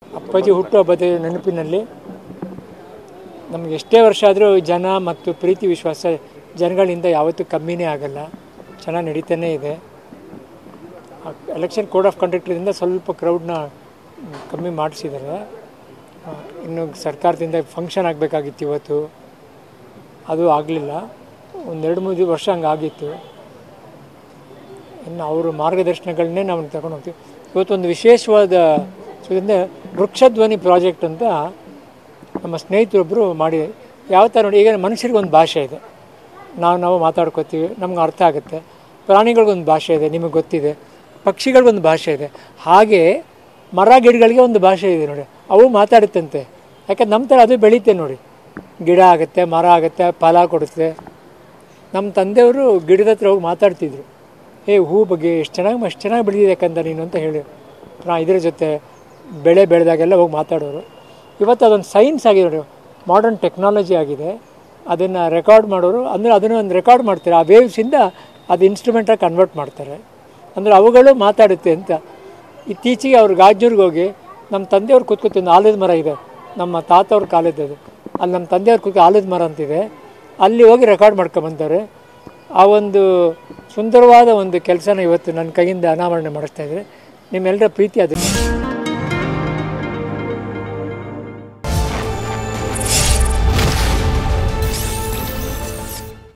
ಅಪ್ಪಾಜಿ ಹುಟ್ಟುಹಬ್ಬದ ನೆನಪಿನಲ್ಲಿ ನಮಗೆ ಎಷ್ಟೇ ವರ್ಷ ಆದರೂ ಜನ ಮತ್ತು ಪ್ರೀತಿ ವಿಶ್ವಾಸ ಜನಗಳಿಂದ ಯಾವತ್ತೂ ಕಮ್ಮಿನೇ ಆಗಲ್ಲ ಚೆನ್ನಾಗಿ ನಡೀತಾನೇ ಇದೆ ಎಲೆಕ್ಷನ್ ಕೋಡ್ ಆಫ್ ಕಂಡಕ್ಟ್ರಿಂದ ಸ್ವಲ್ಪ ಕ್ರೌಡ್ನ ಕಮ್ಮಿ ಮಾಡಿಸಿದ್ದಾರೆ ಆ, ಇನ್ನು ಸರ್ಕಾರದಿಂದ ಫಂಕ್ಷನ್ ಆಗಬೇಕಾಗಿತ್ತು ಇವತ್ತು ಅದು ಆಗಲಿಲ್ಲ ಒಂದೆರಡು ಮೂರು ವರ್ಷ ಹಂಗಾಗಿತ್ತು ಇನ್ನು ಅವರು ಮಾರ್ಗದರ್ಶನಗಳನ್ನೇ ನಾವು ತಗೊಂಡು ಹೋಗ್ತೀವಿ ಇವತ್ತೊಂದು ವಿಶೇಷವಾದ ಸುದ್ದಿ ವೃಕ್ಷಧ್ವನಿ ಪ್ರಾಜೆಕ್ಟ್ ಅಂತ ನಮ್ಮ ಸ್ನೇಹಿತರೊಬ್ಬರು ಮಾಡಿ ಯಾವ ಥರ ನೋಡಿ ಈಗ ಮನುಷ್ಯರಿಗೆ ಒಂದು ಭಾಷೆ ಇದೆ ನಾವು ನಾವು ಮಾತಾಡ್ಕೋತೀವಿ ನಮ್ಗೆ ಅರ್ಥ ಆಗುತ್ತೆ ಪ್ರಾಣಿಗಳಿಗೊಂದು ಭಾಷೆ ಇದೆ ನಿಮಗೆ ಗೊತ್ತಿದೆ ಪಕ್ಷಿಗಳಿಗೊಂದು ಭಾಷೆ ಇದೆ ಹಾಗೆ ಮರ ಗಿಡಗಳಿಗೆ ಒಂದು ಭಾಷೆ ಇದೆ ನೋಡಿ ಅವು ಮಾತಾಡುತ್ತಂತೆ ಯಾಕಂದ್ರೆ ನಮ್ಮ ಥರ ಅದು ಬೆಳೀತೆ ನೋಡಿ ಗಿಡ ಆಗುತ್ತೆ ಮರ ಆಗುತ್ತೆ ಫಲ ಕೊಡುತ್ತೆ ನಮ್ಮ ತಂದೆಯವರು ಗಿಡದ ಹತ್ರ ಹೋಗಿ ಮಾತಾಡ್ತಿದ್ರು ಏ ಹೂ ಬಗ್ಗೆ ಎಷ್ಟು ಚೆನ್ನಾಗಿ ಅಷ್ಟು ಚೆನ್ನಾಗಿ ಬೆಳೆದಿದೆ ಯಾಕಂತ ನೀನು ಅಂತ ಹೇಳಿ ನಾ ಇದ್ರ ಜೊತೆ ಬೆಳೆ ಬೆಳೆದಾಗೆಲ್ಲ ಹೋಗಿ ಮಾತಾಡೋರು ಇವತ್ತು ಅದೊಂದು ಸೈನ್ಸ್ ಆಗಿದೆ ನೋಡಿ ಮಾಡರ್ನ್ ಟೆಕ್ನಾಲಜಿ ಆಗಿದೆ ಅದನ್ನು ರೆಕಾರ್ಡ್ ಮಾಡೋರು ಅಂದರೆ ಅದನ್ನು ಒಂದು ರೆಕಾರ್ಡ್ ಮಾಡ್ತಾರೆ ಆ ವೇವ್ಸಿಂದ ಅದು ಇನ್ಸ್ಟ್ರೂಮೆಂಟಾಗಿ ಕನ್ವರ್ಟ್ ಮಾಡ್ತಾರೆ ಅಂದರೆ ಅವುಗಳು ಮಾತಾಡುತ್ತೆ ಅಂತ ಇತ್ತೀಚೆಗೆ ಅವ್ರು ಗಾಜೂರ್ಗೆ ಹೋಗಿ ನಮ್ಮ ತಂದೆಯವ್ರು ಕೂತ್ಕೊತಿದ್ದು ಆಲದ ಮರ ಇದೆ ನಮ್ಮ ತಾತವ್ರ ಕಾಲದ್ದು ಅಲ್ಲಿ ನಮ್ಮ ತಂದೆಯವ್ರ ಕೂತ್ಕೊ ಆಲದ ಮರ ಅಂತಿದೆ ಅಲ್ಲಿ ಹೋಗಿ ರೆಕಾರ್ಡ್ ಮಾಡ್ಕೊಂಬಂತಾರೆ ಆ ಒಂದು ಸುಂದರವಾದ ಒಂದು ಕೆಲಸನ ಇವತ್ತು ನನ್ನ ಕೈಯಿಂದ ಅನಾವರಣೆ ಮಾಡಿಸ್ತಾ ಇದ್ದಾರೆ ನಿಮ್ಮೆಲ್ಲರ ಪ್ರೀತಿ ಅದು